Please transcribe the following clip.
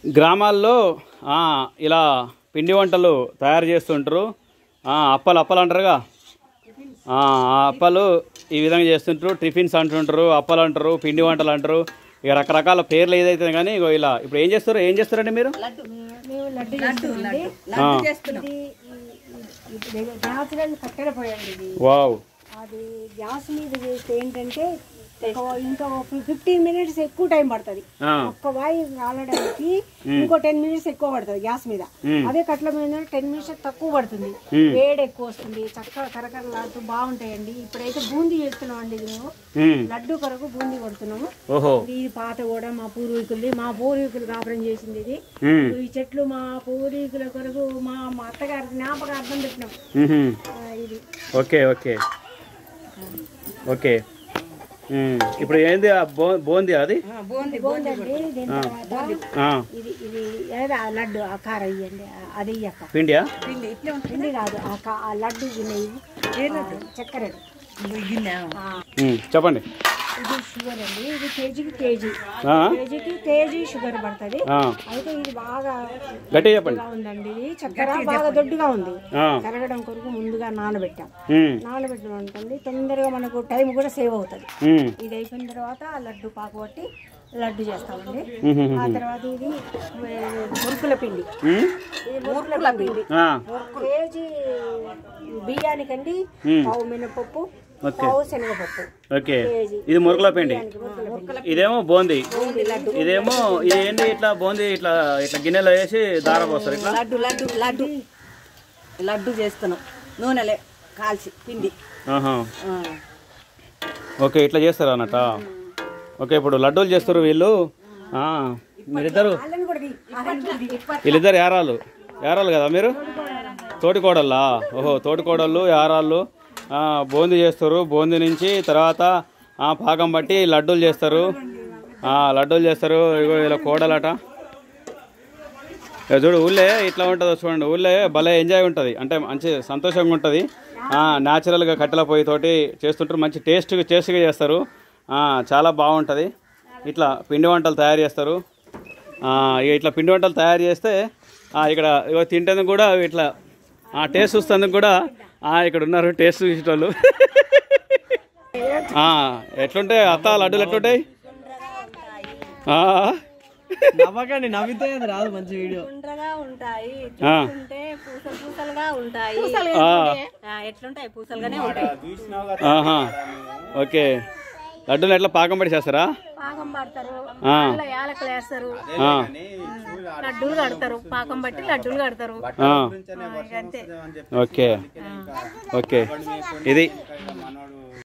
గ్రామాల్లో ఆ, ఇలా పిండి వంటలు తయారు చేస్తుంటారు ఆ, అప్పలు అప్పలు అంటారుగా ఆ, ఆ అప్పలు ఈ విధంగా చేస్తుంటారు టిఫిన్స్ అంటుంటారు అప్పలు అంటారు పిండి వంటలు అంటారు ఇక రకరకాల పేర్లు ఏదైతే కానీ ఇగో ఇలా ఇప్పుడు ఏం చేస్తారు ఏం చేస్తారండి మీరు మేము లడ్డు చేస్తామండి ఆ, ఇది ఈ- ఈ- ఇది న్యాచురల్ కట్టెల పోయండి ఇది వావ్ అది గ్యాస్ మీద చేస్తే ఏంటంటే ఒక ఇంకా ఫిఫ్టీన్ మినిట్స్ ఎక్కువ టైం పడుతుంది ఆ, ఒక్క వాయి కాలడానికి ఇంకో టెన్ మినిట్స్ ఎక్కువ పడుతుంది గ్యాస్ మీద మ్మ్. అదే కట్ల మీద టెన్ మినిట్స్ తక్కువ పడుతుంది మ్మ్. వేడి ఎక్కువ వస్తుంది చక్కగా కరకరలాడుతూ బాగుంటాయండి ఇప్పుడైతే బూందీ చేస్తున్నాం అండి మేము ఉమ్, లడ్డు కొరకు బూందీ కొడుతున్నాము ఓహో ఇది పాత కూడా మా పూర్వీకులది మా పూర్వీకులు కాపురం చేసింది ఇది ఉమ్, ఈ చెట్లు మా పూర్వీకుల కొరకు మా మా అత్తగారి జ్ఞాపకార్థం పెట్టినాం ఉహుం. ఆ, ఇది ఓకే ఓకే ఓకే ఉమ్, ఇప్పుడు ఏంది ఆ బో బోంది అది బోందండి దీని తర్వాత ఆ, ఇది ఇది ఏదో ఆ లడ్డు ఆ కార ఇయ్యండి ఆ- అది ఇయ్యక్క పిండియా పిండి కాదు ఆ కా- ఆ లడ్డు గిన్నె చక్కెర ఆ, ఉమ్, చెప్పండి ఇది షుగర్ అండి ఇది కేజీకి కేజీ ఆ, కేజీకి కేజీ షుగర్ పడుతుంది ఆ, అయితే ఇది బాగా గట్టిగా చెప్పండి దొడ్డుగా ఉందండి ఇది చక్కెర బాగా దొడ్డుగా ఉంది ఆ, కరగడం కొరకు ముందుగా నానబెట్టాం ఉమ్, నానబెట్టడం అనుకోండి తొందరగా మనకు టైం కూడా సేవ్ అవుతుంది ఉమ్, ఇది అయిపోయిన తర్వాత ఆ లడ్డు పాకు పట్టి లడ్డు చేస్తామండి ఉహుం, ఆ తర్వాత ఇది ఏ, మురుకుల పిండి ఉమ్, ఇది మురుకుల పిండి ఆ, కేజీ బియ్యానికండి ఉమ్, పావు మినపప్పు ఓకే పావు శనగపప్పు ఓకే కేజీ ఇది మురుకుల పిండి మురుకుల ఇదేమో బోంది పిండి లడ్డు ఇదేమో ఇది ఏంటి ఇట్లా బోంది ఇట్లా ఇట్లా గిన్నెలో వేసి దార పోస్తారు ఇట్లా లడ్డు లడ్డు లడ్డు లడ్డు చేస్తున్నాం నూనెలే కాల్చి పిండి ఆహా ఆ. ఓకే ఇట్లా చేస్తారు అన్నట్ట ఓకే ఇప్పుడు లడ్డూలు చేస్తారు వీళ్ళు ఆ, మీరిద్దరు వాళ్ళని కూడా తీ- వాళ్ళని కూడా తీ. వీళ్ళిద్దరు యారాలు యారాలు కదా మీరు తోటికోడళ్ళా ఓహో తోటికోడళ్ళు యారాళ్ళు ఆ, బూందీ చేస్తారు బూందీ నుంచి తర్వాత ఆ, పాకం బట్టి లడ్డూలు చేస్తారు ఆ, లడ్డూలు చేస్తారు ఇగో ఇలా కోడలట ఇక చూడు ఊళ్ళే ఇట్లా ఉంటుందో చూడండి ఊళ్ళే భలే ఎంజాయ్ ఉంటుంది అంటే మంచి సంతోషంగా ఉంటుంది న్యాచురల్గా కట్టెల పొయ్యి తోటి చేస్తుంటారు మంచి టేస్ట్ టేస్ట్గా చేస్తారు ఆ, చాలా బాగుంటుంది ఇట్లా పిండి వంటలు తయారు చేస్తారు ఆ, ఇక ఇట్లా పిండి వంటలు తయారు చేస్తే ఆ, ఇక్కడ ఇగో తింటేందుకు కూడా ఇట్లా ఆ టేస్ట్ చూస్తేందుకు కూడా ఆ, ఇక్కడ ఉన్నారు టేస్ట్ చూసేటోళ్ళు ఆ, ఎట్లుంటాయి అత్త లడ్డూలు ఎట్లుంటాయి ఆ, నవ్వకండి నవ్వితే అది రాదు మంచి వీడియో గుండ్రగా ఉంటాయి ఆ, చూస్తుంటే పూసలు పూసలుగా ఉంటాయి ఆ, ఆ, ఎట్లుంటాయి పూసలుగానే ఉంటాయి ఆహా ఓకే లడ్డూలు ఎట్లా పాకం పడి చేస్తారా పాకం పడతారు ఆ, అందులో యాలకులు వేస్తారు ఆ, లడ్డూలు కడతారు పాకం బట్టి లడ్డూలు కడతారు ఆ. ఆ, ఇక అంతే ఓకే ఓకే ఇది